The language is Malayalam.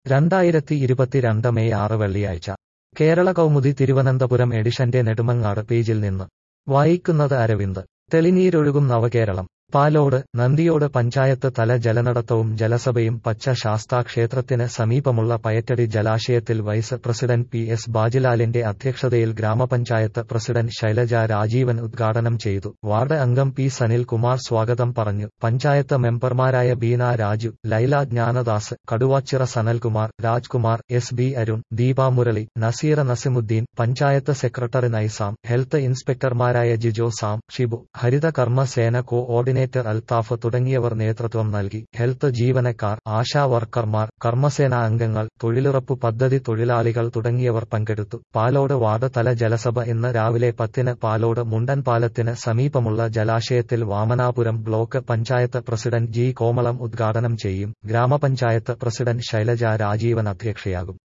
രണ്ടായിരത്തി ഇരുപത്തിരണ്ട് മെയ് ആറ് വെള്ളിയാഴ്ച കേരള കൗമുദി തിരുവനന്തപുരം എഡിഷന്റെ നെടുമങ്ങാട് പേജിൽ നിന്ന് വായിക്കുന്നത് അരവിന്ദ് തെളിനീരൊഴുകും നവകേരളം പാലോട് നന്ദിയോട് പഞ്ചായത്ത് തല ജലനടത്തവും ജലസഭയും പച്ച ശാസ്താ ക്ഷേത്രത്തിന് സമീപമുള്ള പയറ്റടി ജലാശയത്തിൽ വൈസ് പ്രസിഡന്റ് പി എസ് ബാജിലാലിന്റെ അധ്യക്ഷതയിൽ ഗ്രാമപഞ്ചായത്ത് പ്രസിഡന്റ് ശൈലജ രാജീവൻ ഉദ്ഘാടനം ചെയ്തു വാർഡ് അംഗം പി സനിൽ കുമാർ സ്വാഗതം പറഞ്ഞു പഞ്ചായത്ത് മെമ്പർമാരായ Beena Raju Laila Gnanadas Kaduvachira Sanalkumar Rajkumar S B Arun Deepa Murali Naseera Nasimuddin panchayat secretary Naisam health ഇൻസ്പെക്ടർമാരായ Jijo Sam Shibu Haritha Karmasena coordinator Althaf തുടങ്ങിയവർ നേതൃത്വം നൽകി ഹെൽത്ത് ജീവനക്കാർ ആശാ വർക്കർമാർ കർമ്മസേന അംഗങ്ങൾ തൊഴിലുറപ്പ് പദ്ധതി തൊഴിലാളികൾ തുടങ്ങിയവർ പങ്കെടുത്തു പാലോട് വാർഡ് തല ജലസഭ ഇന്ന് രാവിലെ പത്തിന് പാലോട് മുണ്ടൻ പാലത്തിന് സമീപമുള്ള ജലാശയത്തിൽ Vamanapuram block panchayat president G Komalam ഉദ്ഘാടനം ചെയ്യും ഗ്രാമപഞ്ചായത്ത് പ്രസിഡന്റ് ശൈലജ രാജീവൻ അധ്യക്ഷയാകും